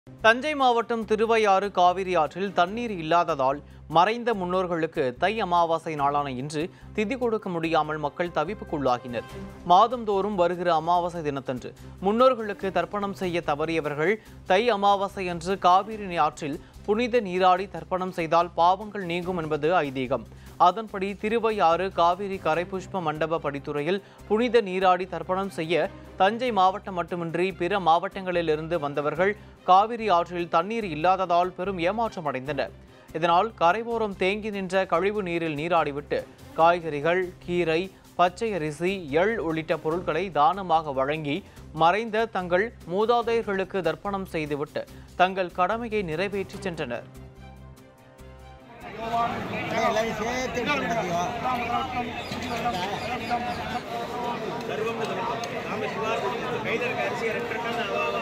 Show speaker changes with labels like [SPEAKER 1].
[SPEAKER 1] தஞ்சை மாவட்டம் திருவையாறு காவிரி ஆற்றில் தண்ணீர் இல்லாததால் மறைந்த முன்னோர்களுக்கு தை அமாவாசை நாளான இன்று திதி கொடுக்க முடியாமல் மக்கள் தவிப்புக்குள்ளாகினர் மாதந்தோறும் வருகிற அமாவாசை தினத்தன்று முன்னோர்களுக்கு தர்ப்பணம் செய்ய தவறியவர்கள் தை அமாவாசை அன்று காவிரி ஆற்றில் புனித நீராடி தர்ப்பணம் செய்தால் பாவங்கள் நீங்கும் என்பது ஐதீகம் அதன்படி திருவையாறு காவிரி கரைப்புஷ்ப மண்டப படித்துறையில் புனித நீராடி தர்ப்பணம் செய்ய தஞ்சை மாவட்டம் மட்டுமின்றி பிற மாவட்டங்களிலிருந்து வந்தவர்கள் காவிரி ஆற்றில் தண்ணீர் இல்லாததால் பெரும் ஏமாற்றம் அடைந்தனர் இதனால் கரைவோரம் தேங்கி நின்ற கழிவு நீரில் நீராடிவிட்டு காய்கறிகள் கீரை பச்சை அரிசி எள் உள்ளிட்ட பொருட்களை தானமாக வழங்கி மறைந்த தங்கள் மூதாதையர்களுக்கு தர்ப்பணம் செய்துவிட்டு தங்கள் கடமையை நிறைவேற்றி சென்றனர்
[SPEAKER 2] எல்லாரும் சேர்த்து எடுத்து நடத்தியோ
[SPEAKER 3] ಸರ್ವಂ ನಾಮ ಶಿವಾರ್ಪಣೆ ಕೈದರ ಕಾರ್ಯ